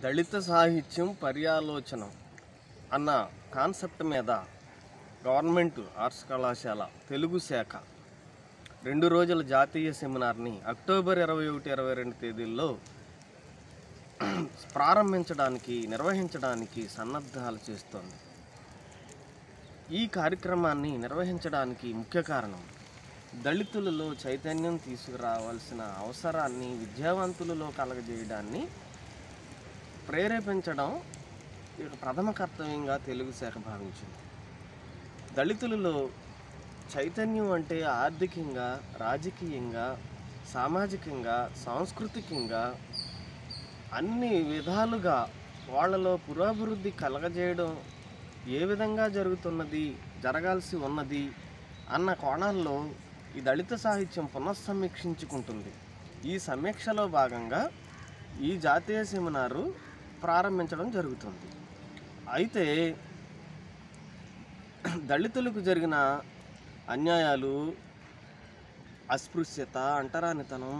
దళిత సాహిత్యం పర్యాలోచనం అన్న కాన్సెప్ట్ మీద గవర్నమెంట్ ఆర్ట్స్ కళాశాల తెలుగు శాఖ రెండు రోజుల జాతీయ సెమినార్ని అక్టోబర్ ఇరవై ఒకటి ఇరవై రెండు తేదీల్లో ప్రారంభించడానికి నిర్వహించడానికి సన్నద్ధాలు చేస్తోంది ఈ కార్యక్రమాన్ని నిర్వహించడానికి ముఖ్య కారణం దళితులలో చైతన్యం తీసుకురావాల్సిన అవసరాన్ని విద్యావంతులలో కలగజేయడాన్ని ప్రేరేపించడం ఇక ప్రథమ కర్తవ్యంగా తెలుగు శాఖ భావించింది దళితులలో చైతన్యం అంటే ఆర్థికంగా రాజకీయంగా సామాజికంగా సాంస్కృతికంగా అన్ని విధాలుగా వాళ్ళలో పురోభివృద్ధి కలగజేయడం ఏ విధంగా జరుగుతున్నది జరగాల్సి ఉన్నది అన్న కోణాల్లో ఈ దళిత సాహిత్యం పునఃసమీక్షించుకుంటుంది ఈ సమీక్షలో భాగంగా ఈ జాతీయ సెమినారు ప్రారంభించడం జరుగుతుంది అయితే దళితులకు జరిగిన అన్యాయాలు అస్పృశ్యత అంటరానితనం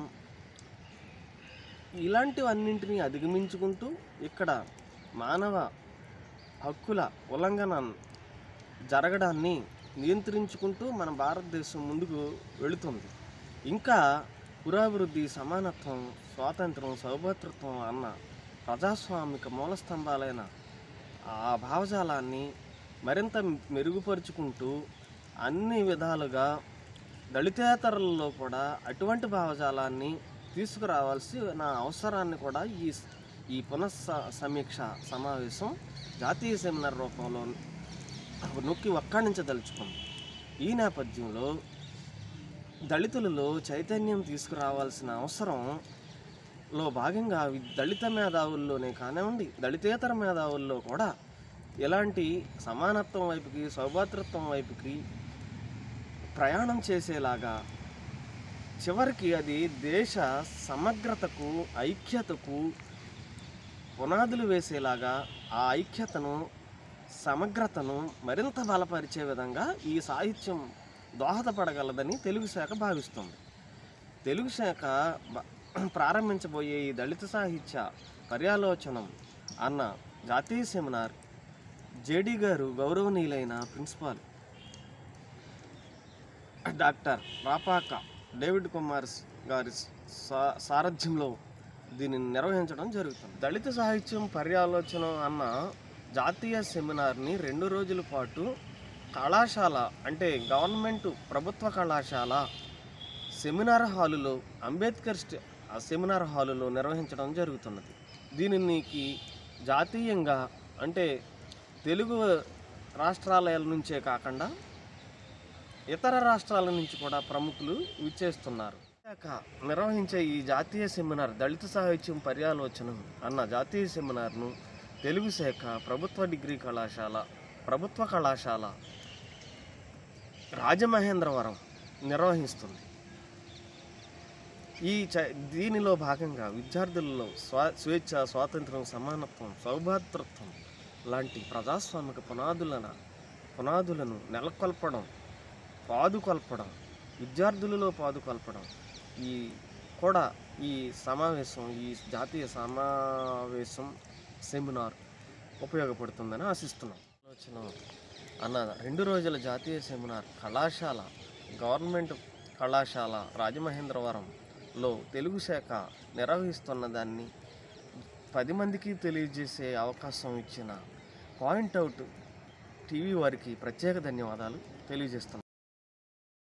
ఇలాంటివన్నింటినీ అధిగమించుకుంటూ ఇక్కడ మానవ హక్కుల ఉల్లంఘన జరగడాన్ని నియంత్రించుకుంటూ మన భారతదేశం ముందుకు వెళుతుంది ఇంకా పురాభివృద్ధి సమానత్వం స్వాతంత్రం సౌభద్రత్వం అన్న ప్రజాస్వామిక మూలస్తంభాలైన ఆ భావజాలాన్ని మరింత మెరుగుపరుచుకుంటూ అన్ని విధాలుగా దళితేతరులలో కూడా అటువంటి భావజాలాన్ని తీసుకురావాల్సిన అవసరాన్ని కూడా ఈ ఈ పునః సమీక్ష సమావేశం జాతీయ సెమినార్ రూపంలో నొక్కి వక్కాణించదలుచుకుంది ఈ నేపథ్యంలో దళితులలో చైతన్యం తీసుకురావాల్సిన అవసరంలో భాగంగా వి- దళిత మేధావుల్లోనే కానివ్వండి దళితేతర మేధావుల్లో కూడా ఎలాంటి సమానత్వం వైపుకి సౌభాతృత్వం వైపుకి ప్రయాణం చేసేలాగా చివరికి అది దేశ సమగ్రతకు ఐక్యతకు పునాదులు వేసేలాగా ఆ ఐక్యతను సమగ్రతను మరింత బలపరిచే విధంగా ఈ సాహిత్యం దోహదపడగలదని తెలుగు శాఖ భావిస్తుంది తెలుగు శాఖ బ- ప్రారంభించబోయే ఈ దళిత సాహిత్య పర్యాలోచనం అన్న జాతీయ సెమినార్ జేడి గారు గౌరవనీయులైన principal doctor Rapaka David Kumar గారి సా- సారథ్యంలో దీనిని నిర్వహించడం జరుగుతుంది దళిత సాహిత్యం పర్యాలోచన అన్న జాతీయ సెమినార్ని రెండు రోజుల పాటు కళాశాల అంటే గవర్నమెంట్ ప్రభుత్వ కళాశాల సెమినార్ హాలులో అంబేద్కర్ స్టే ఆ సెమినార్ హాలులో నిర్వహించడం జరుగుతున్నది దీనికి జాతీయంగా అంటే తెలుగు రాష్ట్రాల నుంచే కాకుండా ఇతర రాష్ట్రాల నుంచి కూడా ప్రముఖులు విచ్చేస్తున్నారు శాఖ నిర్వహించే ఈ జాతీయ సెమినార్ దళిత సాహిత్యం పర్యాలోచనం అన్న జాతీయ సెమినార్ను తెలుగు శాఖ ప్రభుత్వ డిగ్రీ కళాశాల ప్రభుత్వ కళాశాల రాజమహేంద్రవరం నిర్వహిస్తుంది ఈ చ దీనిలో భాగంగా విద్యార్థులలో స్వా స్వేచ్ఛ స్వాతంత్రం సమానత్వం సౌభాతృత్వం లాంటి ప్రజాస్వామిక పునాదులన పునాదులను నెలకొల్పడం పాదుకొల్పడం విద్యార్థులలో పాదుకొల్పడం ఈ కూడా ఈ సమావేశం ఈ జాతీయ సమావేశం సెమినార్ ఉపయోగపడుతుందని ఆశిస్తున్నాం ఆలోచన అన్న రెండు రోజుల జాతీయ సెమినార్ కళాశాల గవర్నమెంట్ కళాశాల రాజమహేంద్రవరంలో తెలుగు శాఖ నిర్వహిస్తున్న దాన్ని పది మందికి తెలియజేసే అవకాశం ఇచ్చిన పాయింట్ అవుట్ టీవీ వారికి ప్రత్యేక ధన్యవాదాలు తెలియజేస్తున్నాను